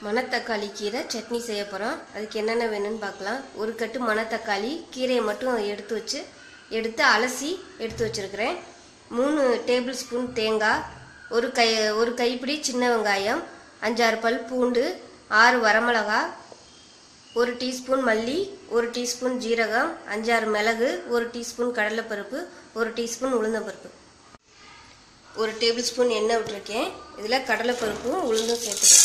மணத்தக்காளி கீரை சட்னி செய்ய போகிறோம் அதுக்கு என்னென்ன வேணும்னு பார்க்கலாம் ஒரு கட்டு மணத்தக்காளி கீரையை மட்டும் எடுத்து வச்சு எடுத்து அலசி எடுத்து வச்சுருக்கிறேன் மூணு டேபிள் ஸ்பூன் தேங்காய் ஒரு கை ஒரு கைப்பிடி சின்ன வெங்காயம் அஞ்சாறு பல் பூண்டு ஆறு வரமிளகா ஒரு டீஸ்பூன் மல்லி ஒரு டீஸ்பூன் ஜீரகம் அஞ்சாறு மிளகு ஒரு டீஸ்பூன் கடலைப்பருப்பு ஒரு டீஸ்பூன் உளுந்தம்பருப்பு ஒரு டேபிள் ஸ்பூன் எண்ணெய் விட்டுருக்கேன் இதில் கடலைப்பருப்பும் உளுந்தும் சேர்த்துக்கிறேன்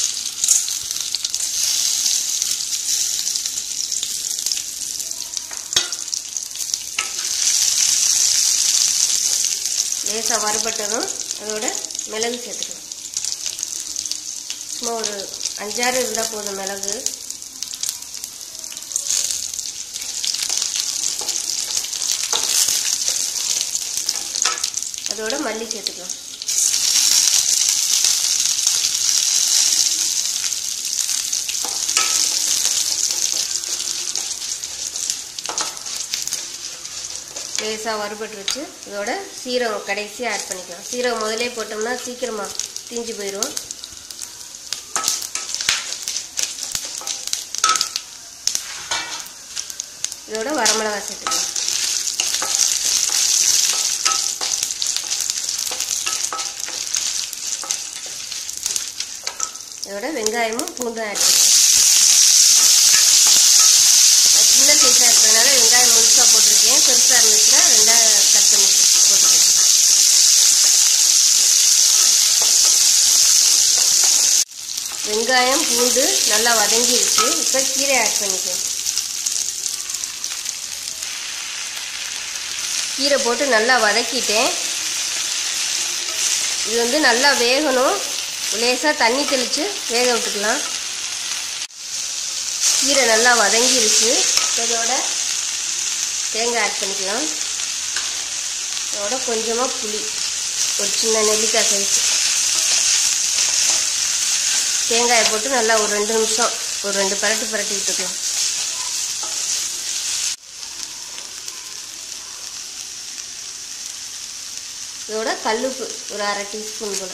லேசாக வறுபட்டதும் அதோட மிளகு சேர்த்துக்கலாம் சும்மா ஒரு அஞ்சாறு இருந்தால் போதும் மிளகு அதோட மல்லி சேர்த்துக்கலாம் லேசாக வறுபட்டுருச்சு இதோட சீரகம் கடைசியாக ஆட் பண்ணிக்கலாம் சீரகம் முதலே போட்டோம்னா சீக்கிரமாக தீஞ்சு போயிடும் இதோட வரமிளகாய் சேர்த்துக்கலாம் இதோட வெங்காயமும் பூண்டும் ஆட் பண்ணிக்கலாம் சின்ன சைஸாக இருக்கிறதுனால வெங்காயம் முழுசாக போட்டிருக்கேன் பெருசாக இருந்துச்சுன்னா ரெண்டாக கட் பண்ணி போட்டுருக்கேன் வெங்காயம் பூண்டு நல்லா வதங்கிருச்சு இப்போ கீரை ஆட் பண்ணிக்கலாம் கீரை போட்டு நல்லா வதக்கிட்டேன் இது வந்து நல்லா வேகணும் லேசாக தண்ணி தெளித்து வேக விட்டுக்கலாம் கீரை நல்லா வதங்கிருச்சு இதோட தேங்காய் ஆட் பண்ணிக்கலாம் இதோட கொஞ்சமாக புளி ஒரு சின்ன நெல்லிக்காய் சைஸ் தேங்காயை போட்டு நல்லா ஒரு ரெண்டு நிமிஷம் ஒரு ரெண்டு பரட்டு பரட்டி விட்டுக்கலாம் இதோட கல்லுப்பு ஒரு அரை டீஸ்பூன் போல்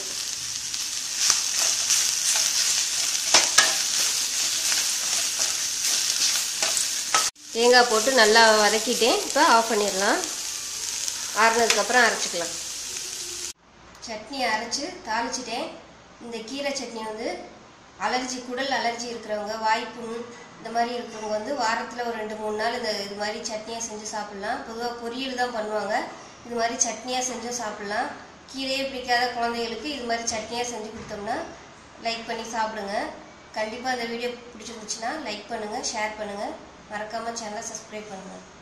தேங்காய் போட்டு நல்லா வதக்கிட்டேன் இப்போ ஆஃப் பண்ணிடலாம் ஆறுனதுக்கப்புறம் அரைச்சிக்கலாம் சட்னி அரைச்சி தாளிச்சிட்டேன் இந்த கீரை சட்னி வந்து அலர்ஜி குடல் அலர்ஜி இருக்கிறவங்க வாய்ப்புண் இந்த மாதிரி இருக்கிறவங்க வந்து வாரத்தில் ஒரு ரெண்டு மூணு நாள் இந்த இது மாதிரி சட்னியாக செஞ்சு சாப்பிட்லாம் பொதுவாக பொரியல் தான் பண்ணுவாங்க இது மாதிரி சட்னியாக செஞ்சும் சாப்பிட்லாம் கீரையே பிடிக்காத குழந்தைகளுக்கு இது மாதிரி சட்னியாக செஞ்சு கொடுத்தோம்னா லைக் பண்ணி சாப்பிடுங்க கண்டிப்பாக இந்த வீடியோ பிடிச்சிருந்துச்சுன்னா லைக் பண்ணுங்கள் ஷேர் பண்ணுங்கள் மறக்காமல் சேனலை சப்ஸ்கிரைப் பண்ணுங்கள்